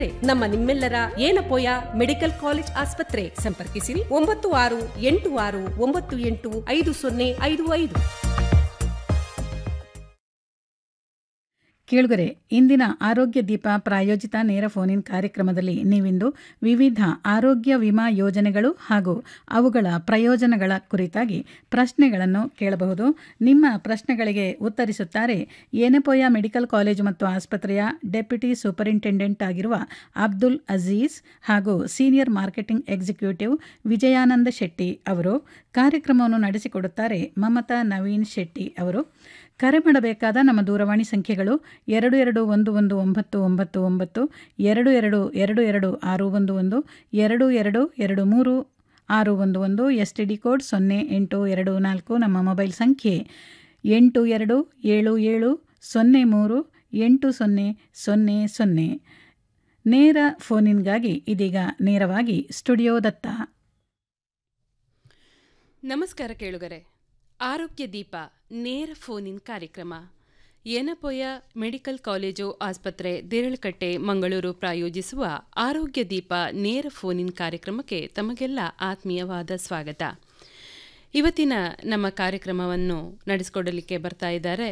ನಮ್ಮ ನಿಮ್ಮೆಲ್ಲರ Yenepoya medical college ಆಸ್ಪತ್ರೆ ಸಂಪರ್ಕಿಸಿರಿ ಒಂಬತ್ತು ಆರು ಎಂಟು ಆರು ಒಂಬತ್ತು ಎಂಟು ಐದು ಸೊನ್ನೆ ಐದು ಐದು ಕೇಳುಗರೆ ಇಂದಿನ ಆರೋಗ್ಯ ದೀಪ ಪ್ರಾಯೋಜಿತ ನೇರ ಫೋನಿನ್ ಕಾರ್ಯಕ್ರಮದಲ್ಲಿ ನೀವಿಂದು ವಿವಿಧ ಆರೋಗ್ಯ ವಿಮಾ ಯೋಜನೆಗಳು ಹಾಗೂ ಅವುಗಳ ಪ್ರಯೋಜನಗಳ ಕುರಿತಾಗಿ ಪ್ರಶ್ನೆಗಳನ್ನು ಕೇಳಬಹುದು ನಿಮ್ಮ ಪ್ರಶ್ನೆಗಳಿಗೆ ಉತ್ತರಿಸುತ್ತಾರೆ ಏನೆಪೋಯ ಮೆಡಿಕಲ್ ಕಾಲೇಜು ಮತ್ತು ಆಸ್ಪತ್ರೆಯ ಡೆಪ್ಯೂಟಿ ಸೂಪರಿಂಟೆಂಡೆಂಟ್ ಆಗಿರುವ ಅಬ್ದುಲ್ ಅಜೀಜ್ ಹಾಗೂ senior marketing executive Vijayananda Shetty ಅವರು ಕಾರ್ಯಕ್ರಮವನ್ನು ನಡೆಸಿಕೊಡುತ್ತಾರೆ ಮಮತಾ ನವೀನ್ ಶೆಟ್ಟಿ ಅವರು ಕರೆ ಮಾಡಬೇಕಾದ ನಮ್ಮ ದೂರವಾಣಿ ಸಂಖ್ಯೆಗಳು ಎರಡು ಎರಡು ಒಂದು ಒಂದು ಒಂಬತ್ತು ಒಂಬತ್ತು ಒಂಬತ್ತು ಎರಡು ಎರಡು ಎರಡು ಎರಡು ಆರು ಒಂದು ಒಂದು ಎರಡು ಎರಡು ಎರಡು ಮೂರು ಆರು ಒಂದು ಒಂದು ಎಸ್ ಟಿ ಡಿ ಕೋಡ್ ಸೊನ್ನೆ ಎಂಟು ಎರಡು ನಾಲ್ಕು ನಮ್ಮ ಮೊಬೈಲ್ ಸಂಖ್ಯೆ ಎಂಟು ಎರಡು ಏಳು ಏಳು ಸೊನ್ನೆ ಮೂರು ಎಂಟು ಸೊನ್ನೆ ಸೊನ್ನೆ ಸೊನ್ನೆ ನೇರ ಫೋನಿನ್ಗಾಗಿ ಇದೀಗ ನೇರವಾಗಿ ಸ್ಟುಡಿಯೋದತ್ತ ನಮಸ್ಕಾರ ಕೇಳುಗರೆ ಆರೋಗ್ಯ ದೀಪ ನೇರ ಫೋನಿನ್ ಕಾರ್ಯಕ್ರಮ ಏನಪೊಯ ಮೆಡಿಕಲ್ ಕಾಲೇಜು ಆಸ್ಪತ್ರೆ ದೇರಳಕಟ್ಟೆ ಮಂಗಳೂರು ಪ್ರಾಯೋಜಿಸುವ ಆರೋಗ್ಯ ದೀಪ ನೇರ ಫೋನಿನ್ ಕಾರ್ಯಕ್ರಮಕ್ಕೆ ತಮಗೆಲ್ಲ ಆತ್ಮೀಯವಾದ ಸ್ವಾಗತ ಇವತ್ತಿನ ನಮ್ಮ ಕಾರ್ಯಕ್ರಮವನ್ನು ನಡೆಸಿಕೊಡಲಿಕ್ಕೆ ಬರ್ತಾ ಇದ್ದಾರೆ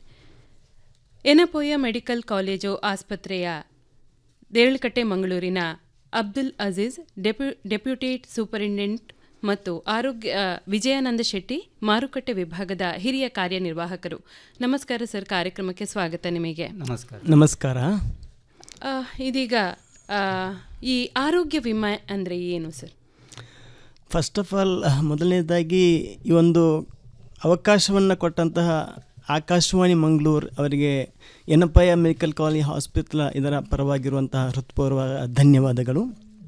ಎನಪೊಯ ಮೆಡಿಕಲ್ ಕಾಲೇಜು ಆಸ್ಪತ್ರೆಯ ದೇರಳಕಟ್ಟೆ ಮಂಗಳೂರಿನ Abdul Aziz deputy deputy superintendent ಮತ್ತು ಆರೋಗ್ಯ ವಿಜಯಾನಂದ ಶೆಟ್ಟಿ ಮಾರುಕಟ್ಟೆ ವಿಭಾಗದ ಹಿರಿಯ ಕಾರ್ಯನಿರ್ವಾಹಕರು ನಮಸ್ಕಾರ ಸರ್ ಕಾರ್ಯಕ್ರಮಕ್ಕೆ ಸ್ವಾಗತ ನಿಮಗೆ ನಮಸ್ಕಾರ ನಮಸ್ಕಾರ ಆ, ಇದೀಗ ಆ, ಈ ಆರೋಗ್ಯ ವಿಮೆ ಅಂದರೆ ಏನು ಸರ್ ಫಸ್ಟ್ ಆಫ್ ಆಲ್ ಮೊದಲನೇದಾಗಿ ಈ ಒಂದು ಅವಕಾಶವನ್ನು ಕೊಟ್ಟಂತಹ ಆಕಾಶವಾಣಿ ಮಂಗಳೂರು ಅವರಿಗೆ ಎನಪಯ ಮೆಡಿಕಲ್ ಕಾಲೇಜ್ ಹಾಸ್ಪಿಟಲ್ ಇದರ ಪರವಾಗಿರುವಂತಹ ಹೃತ್ಪೂರ್ವ ಧನ್ಯವಾದಗಳು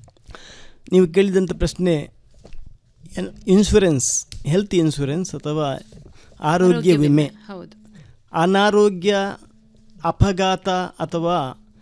ನೀವು ಕೇಳಿದಂಥ ಪ್ರಶ್ನೆ ಎನ್- ಇನ್ಶೂರೆನ್ಸ್ ಹೆಲ್ತ್ ಇನ್ಶೂರೆನ್ಸ್ ಅಥವಾ ಆರೋಗ್ಯ ವಿಮೆ ಹೌದು ಅನಾರೋಗ್ಯ ಅಪಘಾತ ಅಥವಾ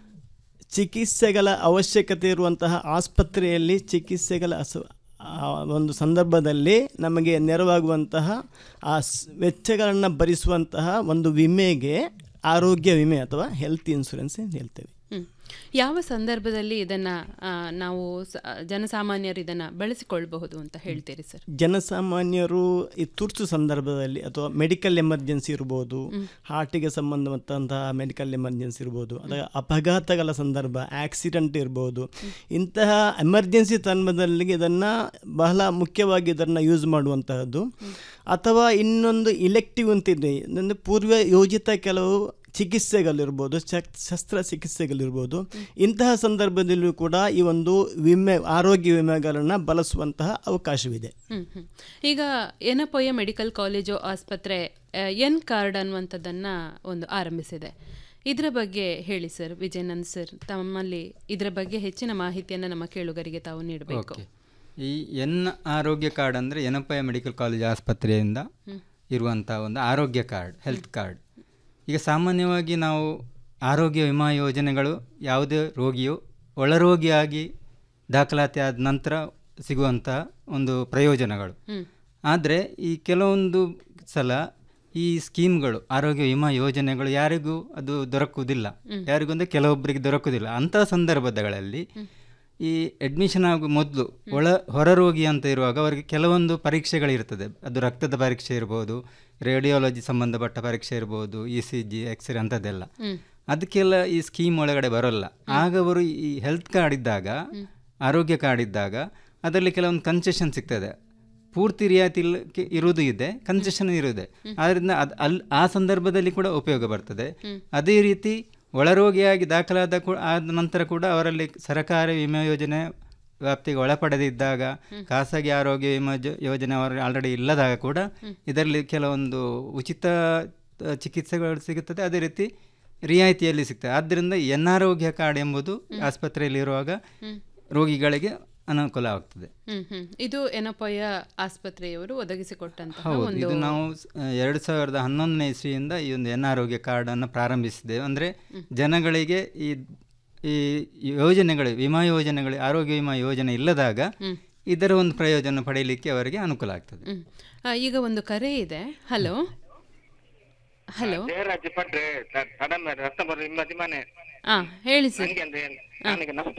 ಚಿಕಿತ್ಸೆಗಳ ಅವಶ್ಯಕತೆ ಇರುವಂತಹ ಆಸ್ಪತ್ರೆಯಲ್ಲಿ ಚಿಕಿತ್ಸೆಗಳ ಅಸ ಆ ಒಂದು ಸಂದರ್ಭದಲ್ಲಿ ನಮಗೆ ನೆರವಾಗುವಂತಹ ಆ ಸ್- ವೆಚ್ಚಗಳನ್ನು ಭರಿಸುವಂತಹ ಒಂದು ವಿಮೆಗೆ ಆರೋಗ್ಯ ವಿಮೆ ಅಥವಾ ಹೆಲ್ತ್ ಇನ್ಶೂರೆನ್ಸ್ ಅಂತ ಹೇಳ್ತೇವೆ ಹ್ಮ್. ಯಾವ ಸಂದರ್ಭದಲ್ಲಿ ಇದನ್ನು ನಾವು ಸ- ಜನಸಾಮಾನ್ಯರು ಇದನ್ನು ಬಳಸಿಕೊಳ್ಬಹುದು ಅಂತ ಹೇಳ್ತೀರಿ ಸರ್ ಜನಸಾಮಾನ್ಯರು ಈ ತುರ್ತು ಸಂದರ್ಭದಲ್ಲಿ ಅಥವಾ ಮೆಡಿಕಲ್ ಎಮರ್ಜೆನ್ಸಿ ಇರ್ಬೋದು ಹಾರ್ಟಿಗೆ ಸಂಬಂಧಪಟ್ಟಂತಹ ಮೆಡಿಕಲ್ ಎಮರ್ಜೆನ್ಸಿ ಇರ್ಬೋದು ಅಥವಾ ಅಪಘಾತಗಳ ಸಂದರ್ಭ ಆಕ್ಸಿಡೆಂಟ್ ಇರ್ಬೋದು ಇಂತಹ ಎಮರ್ಜೆನ್ಸಿ ಸಂದರ್ಭದಲ್ಲಿ ಇದನ್ನು ಬಹಳ ಮುಖ್ಯವಾಗಿ ಇದನ್ನು ಯೂಸ್ ಮಾಡುವಂತಹದ್ದು ಅಥವಾ ಇನ್ನೊಂದು ಇಲೆಕ್ಟಿವ್ ಅಂತಿದೆ ಅಂದರೆ ಪೂರ್ವ ಯೋಜಿತ ಕೆಲವು ಚಿಕಿತ್ಸೆಗಳಿರ್ಬೋದು ಶಕ್- ಶಸ್ತ್ರಚಿಕಿತ್ಸೆಗಳಿರ್ಬೋದು ಇಂತಹ ಸಂದರ್ಭದಲ್ಲೂ ಕೂಡ ಈ ಒಂದು ವಿಮೆ ಆರೋಗ್ಯ ವಿಮೆಗಳನ್ನು ಬಳಸುವಂತಹ ಅವಕಾಶವಿದೆ ಹ್ಮ್ ಹ್ಮ್. ಈಗ ಎನಪೊಯ ಮೆಡಿಕಲ್ ಕಾಲೇಜು ಆಸ್ಪತ್ರೆ ಆ, ಎನ್ ಕಾರ್ಡ್ ಅನ್ನುವಂಥದ್ದನ್ನು ಒಂದು ಆರಂಭಿಸಿದೆ ಇದರ ಬಗ್ಗೆ ಹೇಳಿ ಸರ್ ವಿಜಯನಂದ್ ಸರ್ ತಮ್ಮಲ್ಲಿ ಇದರ ಬಗ್ಗೆ ಹೆಚ್ಚಿನ ಮಾಹಿತಿಯನ್ನು ನಮ್ಮ ಕೇಳುಗರಿಗೆ ತಾವು ನೀಡಬೇಕು ಓಕೆ ಈ ಎನ್ ಆರೋಗ್ಯ ಕಾರ್ಡ್ ಅಂದರೆ ಎನಪಯ ಮೆಡಿಕಲ್ ಕಾಲೇಜ್ ಆಸ್ಪತ್ರೆಯಿಂದ ಇರುವಂಥ ಒಂದು ಆರೋಗ್ಯ ಕಾರ್ಡ್ ಹೆಲ್ತ್ ಕಾರ್ಡ್ ಈಗ ಸಾಮಾನ್ಯವಾಗಿ ನಾವು ಆರೋಗ್ಯ ವಿಮಾ ಯೋಜನೆಗಳು ಯಾವುದೇ ರೋಗಿಯು ಒಳರೋಗಿಯಾಗಿ ದಾಖಲಾತಿ ಆದ ನಂತರ ಸಿಗುವಂಥ ಒಂದು ಪ್ರಯೋಜನಗಳು ಆದರೆ ಈ ಕೆಲವೊಂದು ಸಲ ಈ ಸ್ಕೀಮ್ಗಳು ಆರೋಗ್ಯ ವಿಮಾ ಯೋಜನೆಗಳು ಯಾರಿಗೂ ಅದು ದೊರಕುವುದಿಲ್ಲ ಯಾರಿಗೂ ಅಂದರೆ ಕೆಲವೊಬ್ಬರಿಗೆ ದೊರಕುವುದಿಲ್ಲ ಅಂತಹ ಸಂದರ್ಭಗಳಲ್ಲಿ ಈ ಅಡ್ಮಿಷನ್ ಆಗುವ ಮೊದಲು ಒಳ ಹೊರರೋಗಿ ಅಂತ ಇರುವಾಗ ಅವರಿಗೆ ಕೆಲವೊಂದು ಪರೀಕ್ಷೆಗಳಿರ್ತದೆ ಅದು ರಕ್ತದ ಪರೀಕ್ಷೆ ಇರ್ಬೋದು ರೇಡಿಯಾಲಜಿ ಸಂಬಂಧಪಟ್ಟ ಪರೀಕ್ಷೆ ಇರ್ಬೋದು ಇ ಸಿ ಜಿ ಎಕ್ಸ್ರೇ ಅಂಥದ್ದೆಲ್ಲ ಅದಕ್ಕೆಲ್ಲ ಈ ಸ್ಕೀಮ್ ಒಳಗಡೆ ಬರೋಲ್ಲ ಆಗ ಅವರು ಈ ಹೆಲ್ತ್ ಕಾರ್ಡ್ ಇದ್ದಾಗ ಆರೋಗ್ಯ ಕಾರ್ಡ್ ಇದ್ದಾಗ ಅದರಲ್ಲಿ ಕೆಲವೊಂದು ಕನ್ಸೆಷನ್ ಸಿಗ್ತದೆ ಪೂರ್ತಿ ರಿಯಾಯಿತಿ ಇಲ್ಲ ಕೆ- ಇರುವುದು ಇದೆ ಕನ್ಸೆಷನ್ ಇರುವುದೇ ಆದ್ದರಿಂದ ಅದು ಅಲ್ಲಿ ಆ ಸಂದರ್ಭದಲ್ಲಿ ಕೂಡ ಉಪಯೋಗ ಬರ್ತದೆ ಅದೇ ರೀತಿ ಒಳರೋಗಿಯಾಗಿ ದಾಖಲಾದ ಕೂ ಆದ ನಂತರ ಕೂಡ ಅವರಲ್ಲಿ ಸರಕಾರಿ ವಿಮಾ ಯೋಜನೆ ವ್ಯಾಪ್ತಿಗೆ ಒಳಪಡದಿದ್ದಾಗ ಖಾಸಗಿ ಆರೋಗ್ಯ ವಿಮಾ ಜೊ- ಯೋಜನೆ ಅವರ ಆಲ್ರೆಡಿ ಇಲ್ಲದಾಗ ಕೂಡ ಇದರಲ್ಲಿ ಕೆಲವೊಂದು ಉಚಿತ ಆ, ಚಿಕಿತ್ಸೆಗಳು ಸಿಗುತ್ತದೆ ಅದೇ ರೀತಿ ರಿಯಾಯಿತಿಯಲ್ಲಿ ಸಿಗ್ತದೆ ಆದ್ದರಿಂದ ಎನ್ ಆರೋಗ್ಯ ಕಾರ್ಡ್ ಎಂಬುದು ಆಸ್ಪತ್ರೆಯಲ್ಲಿರುವಾಗ ರೋಗಿಗಳಿಗೆ ಅನುಕೂಲ ಆಗ್ತದೆ ಹ್ಮ್ ಹ್ಮ್ ಇದು ಎನಪೊಯ ಆಸ್ಪತ್ರೆಯವರು ಒದಗಿಸಿಕೊಟ್ಟಂತಹ ಹೌದು ಒಂದು ಇದು ನಾವು ಸ- ಎರಡು ಸಾವಿರದ ಹನ್ನೊಂದನೇ ಇಸ್ವಿಯಿಂದ ಈ ಒಂದು ಎನ್ ಆರೋಗ್ಯ ಕಾರ್ಡನ್ನು ಪ್ರಾರಂಭಿಸಿದ್ದೇವೆ ಅಂದರೆ ಜನಗಳಿಗೆ ಈ ಈ ಯೋಜನೆಗಳು ವಿಮಾ ಯೋಜನೆಗಳು ಆರೋಗ್ಯ ವಿಮಾ ಯೋಜನೆ ಇಲ್ಲದಾಗ ಇದರ ಒಂದು ಪ್ರಯೋಜನ ಪಡೆಯಲಿಕ್ಕೆ ಅವರಿಗೆ ಅನುಕೂಲ ಆಗ್ತದೆ ಹ್ಮ್. ಆ, ಈಗ ಒಂದು ಕರೆ ಇದೆ ಹಲೋ ಹಲೋ ಜಯರಾಜ್ ಪಟ್ರೆ ಸಡನ್ ರಸ್ತೆ ಬರೋ ನಿಮ್ಮದಿ ಮನೆ ಆ ಹೇಳಿ ಸರ್ ನಂಗೆ ಅಂದ್ರೆ ನನಗೆ ನಷ್ಟ